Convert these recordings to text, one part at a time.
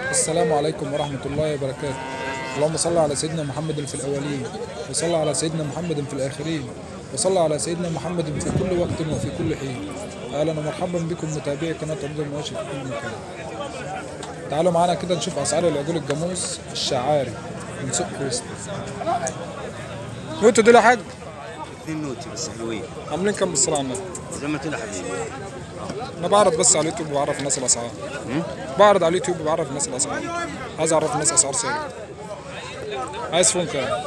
السلام عليكم ورحمة الله وبركاته اللهم صل على سيدنا محمد في الأولين وصل على سيدنا محمد في الآخرين وصل على سيدنا محمد في كل وقت وفي كل حين أهلا ومرحبا بكم متابعي قناة عبد المواشي في كل مكان تعالوا معانا كده نشوف أسعار العجول الجاموس الشعاري من سوق كويست نوتو دي حاج اثنين نوتي بس حلوين عاملين كام بالصلاة على النبي زي ما تقول يا حبيبي انا بعرض بس على اليوتيوب وبعرف الناس الاسعار بعرض على اليوتيوب وبعرف الناس الاسعار عايز اعرف الناس اسعار سعر عايز فون كام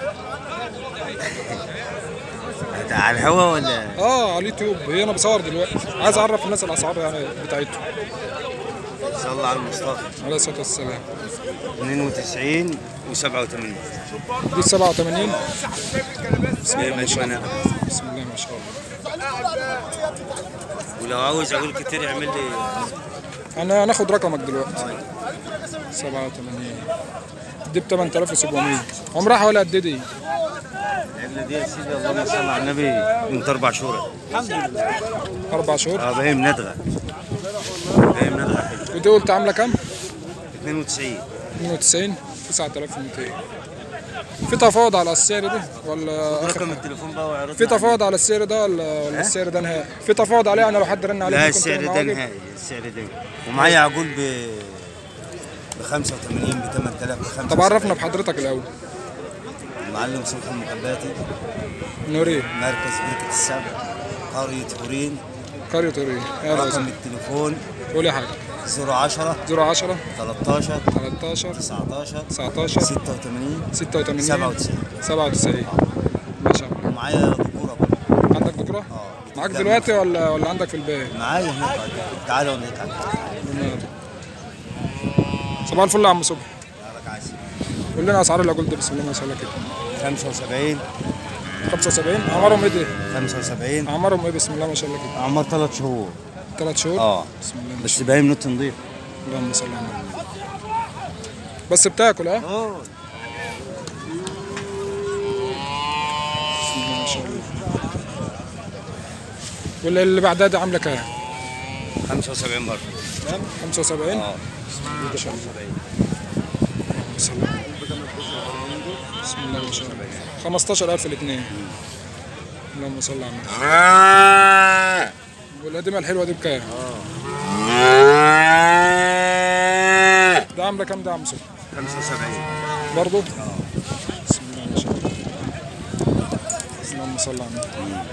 هت- على الهوا ولا اه على اليوتيوب هي انا بصور دلوقتي عايز اعرف الناس الاسعار يعني بتاعتهم صلى على المصطفى عليه الصلاه والسلام 92 و87 دي 87 بسم الله زي ما ما شاء الله أنا. بسم الله ما شاء الله ولو عاوز اقول كتير اعمل لي انا هناخد رقمك دلوقتي 87 دي ب 8700 عمرها حوالي قد ايه دي؟ العجله دي يا سيدي اللهم صل على النبي من اربع شهور اربع شهور اه باهي ندغه باهي ندغه حلو ودي قلت عامله كام؟ 92 92 9200 في تفاوض على السعر ده ولا اخر رقم التليفون بقى وعرضنا في تفاوض على السعر ده ولا ولا السعر ده نهائي في تفاوض عليه يعني لو حد رن عليه لا ممكن السعر تعمل ده معاه واجب؟ نهائي السعر ده ومعايا عقول ب ب 85 ب 8000 ب 5 طب عرفنا بحضرتك الاول معلم صبحي المقباتي نوري مركز بركة السبع قرية هورين قرية توري يا رقم رازق التليفون قول يا حاج 010 010 13 13 19 19 86 86 97 97 ما شاء الله ومعايا ذكورة برضه عندك بكره؟ اه معاك دلوقتي ولا ولا عندك في البيت؟ معايا هناك بعد. تعالوا هناك على صباح الفل يا عم صبحي تعالك عايز قول لنا اسعار العجول دي بسم الله ما شاء الله كده 75 75 اعمارهم ايه دي؟ 75 اعمارهم ايه بسم الله ما شاء الله كده؟ عمر ثلاث شهور ثلاث شهور؟ اه بسم الله ما بس شاء باين نوت نضيف الله اللهم صل على النبي بس بتاكل ها؟ اه بسم الله ما شاء الله واللي اللي بعدها دي عامله كام؟ 75 برضه 75 اه بسم الله ما شاء الله بسم الله بسم الله ما شاء الله 15000 الاثنين اللهم صل على النبي والقديمه الحلوه دي بكام؟ ده عامله كام ده يا عم صبحي؟ 75 برضه؟ بسم الله ما شاء الله اللهم صل على النبي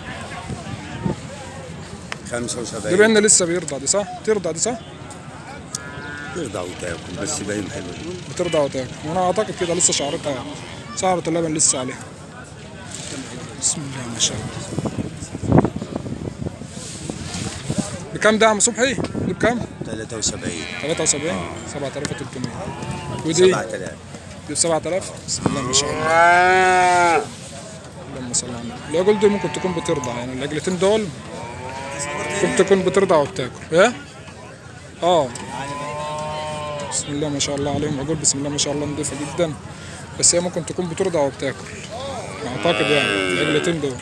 دي 75 بان لسه بيرضع دي صح؟ ترضع دي صح؟ ترضى وتاكل بس باين حلو بترضع وتاكل وانا اعتقد كده لسه شعرتها شعرة اللبن لسه عليها بسم الله ما شاء الله بكام ده يا عم صبحي؟ دي بكام؟ 73 73 7300 ودي 7000 دي ب 7000 بسم الله ما شاء الله اللهم صل على النبي العجول دي ممكن تكون بترضع يعني العجلتين دول ممكن تكون بترضع وبتاكل ايه؟ اه بسم الله ما شاء الله عليهم عجول بسم الله ما شاء الله نضيفه جدا بس هي ممكن تكون بترضع وبتاكل اعتقد يعني العجلتين دول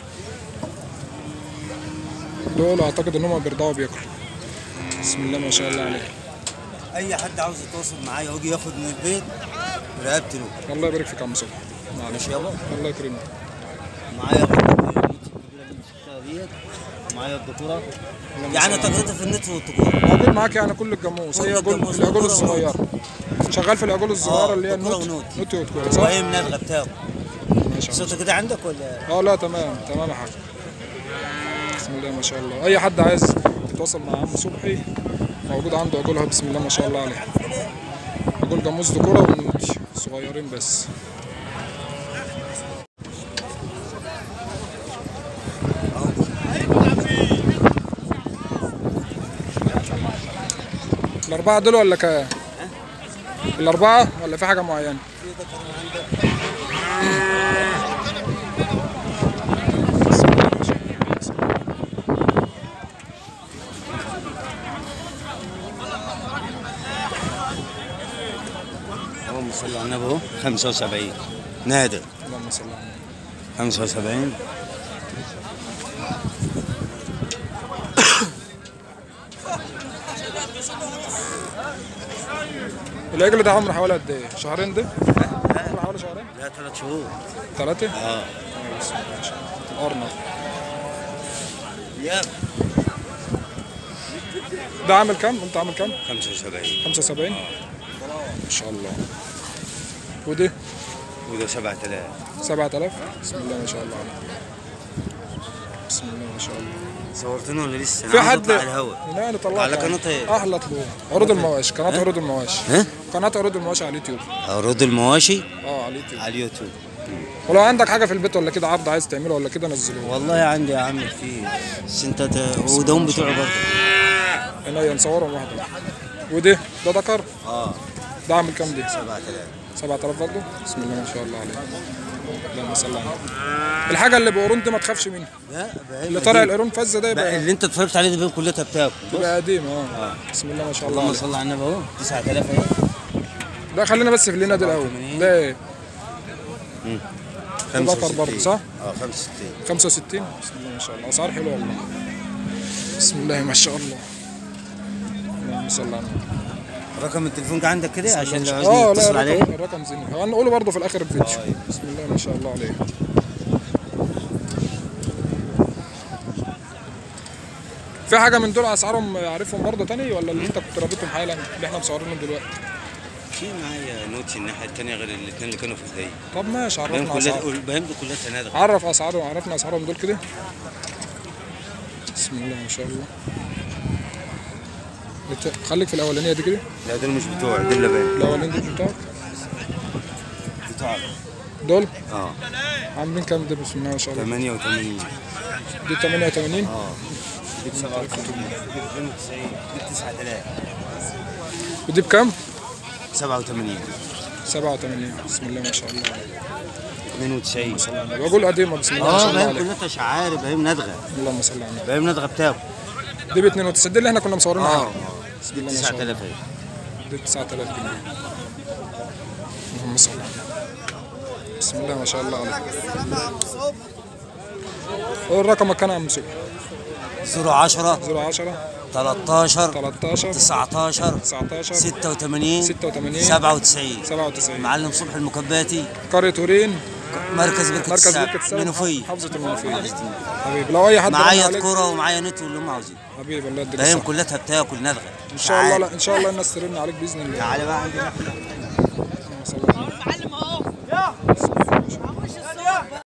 دول اعتقد ان هم بيرضعوا وبياكلوا بسم الله ما شاء الله عليهم اي حد عاوز يتواصل معايا ويجي ياخد من البيت رقبتي له الله يبارك فيك يا عم صبحي معلش ماشي يابا الله يكرمك معايا برضه النت الكبيره اللي مسكتها ديت ومعايا الدكتوره يعني تجربتي في النت والدكوره موجود معاك يعني كل الجاموس هي كل عجول الجاموس العجول والكرة الصغيره شغال في العجول الصغيره اللي هي والكرة النوت ونوت. نوت وتكوره صح؟ وهي منادغه بتاكل ما شاء الله صوتك كده عندك ولا اه لا تمام تمام يا حاج بسم الله ما شاء الله اي حد عايز يتواصل مع عم صبحي موجود عنده عجولها بسم الله ما شاء الله عليه عجول جاموس ذكوره ونوت صغيرين بس الأربعة دول ولا كام؟ الأربعة ولا في حاجة معينة؟ بسم الله ما شاء الله. اللهم صل على النبي اهو 75 نادر اللهم صل على النبي 75 بسم العجل ده عمره حوالي قد ايه شهرين ده عمره حوالي شهرين لا ثلاث شهور ثلاثة اه بسم الله ما شاء الله الأرنب يا ده عامل كام انت عامل كام 75 75 ما شاء الله ودي وده 7000 7000 بسم الله ما شاء الله عليك بسم الله ما شاء الله صورتنا ولا لسه؟ أنا في عاوز حد أطلع على الهواء لا نطلعك على قناة إيه؟ احلى طلوع عروض المواشي قناه عروض المواشي ها؟ قناه عروض المواشي على اليوتيوب عروض المواشي اه على اليوتيوب على اليوتيوب ولو عندك حاجه في البيت ولا كده عرض عايز تعمله ولا كده نزلوه والله عندي يا عم في سنتات ودهم بتوعه برضه عينيا نصورهم واحده ودي ده ذكر اه ده عامل كام دي 7000 7000 برضه بسم الله ما شاء الله عليك اللهم صل على النبي الحاجه اللي بقرون دي ما تخافش منها لا بقى اللي طالع القرون فزه ده بقى يبقى اللي انت اتفرجت عليه ده بين كلها بتاكل يبقى قديم اه بسم الله ما شاء الله اللهم عليك صل على النبي اهو 9000 اهي لا خلينا بس في اللينا دي الاول 87. ده ايه ذكر برضه صح؟ اه 65 65 بسم الله ما شاء الله اسعار حلوه والله بسم الله ما شاء الله اللهم صل على النبي رقم التليفون كان عندك كده عشان لو اه عايزني لا اتصل عليه الرقم الرقم زين هنقوله برضه في الاخر الفيديو بسم الله ما شاء الله عليك في حاجه من دول اسعارهم عارفهم برضه تاني ولا اللي انت كنت رابطهم حالا اللي احنا مصورينهم دلوقتي في معايا نوتي الناحيه الثانيه غير الاثنين اللي كانوا في البدايه طب ماشي بهم عرفنا اسعارهم كلها بهم كلها تنادغ عرف اسعارهم عرفنا اسعارهم دول كده بسم الله ما شاء الله بت- خليك في الاولانيه دي كده لا دول مش بتوعي دول لبان الاولانيين دول بتوعك بتوعك دول اه عاملين كام ده بسم الله ما شاء الله 88 دي 88 اه دي ب 87 دي ب 92 دي ب 9000 ودي بكام 87 87 بسم الله ما شاء الله 92 بقول قديمه بسم الله ما شاء اه الله بهم عليك كلها شعاري بهم ندغه اللهم صل على النبي بهم ندغه بتاكل دي ب 92 دي اللي احنا كنا مصورينها اه حالا. بسم الله ما شاء الله 9000 اهي دي 9000 جنيه اللهم صل على النبي بسم الله ما شاء الله عليك الرقم كان عم مسوق 010 010 13 13 19 19 86 86 97 97 معلم صبحي المكباتي قرية هورين مركز بركة مركز الساعة بركة السبع منوفية محافظة المنوفية حبيبي لو أي حد رن معايا عليك كرة ومعايا نت واللي هم عاوزينه حبيبي الله يديك بهم الصحة كلها بتاكل ندغة إن شاء الله لا إن شاء الله الناس ترن عليك بإذن الله تعالى بقى عندنا اللهم صل على النبي. معلم اهو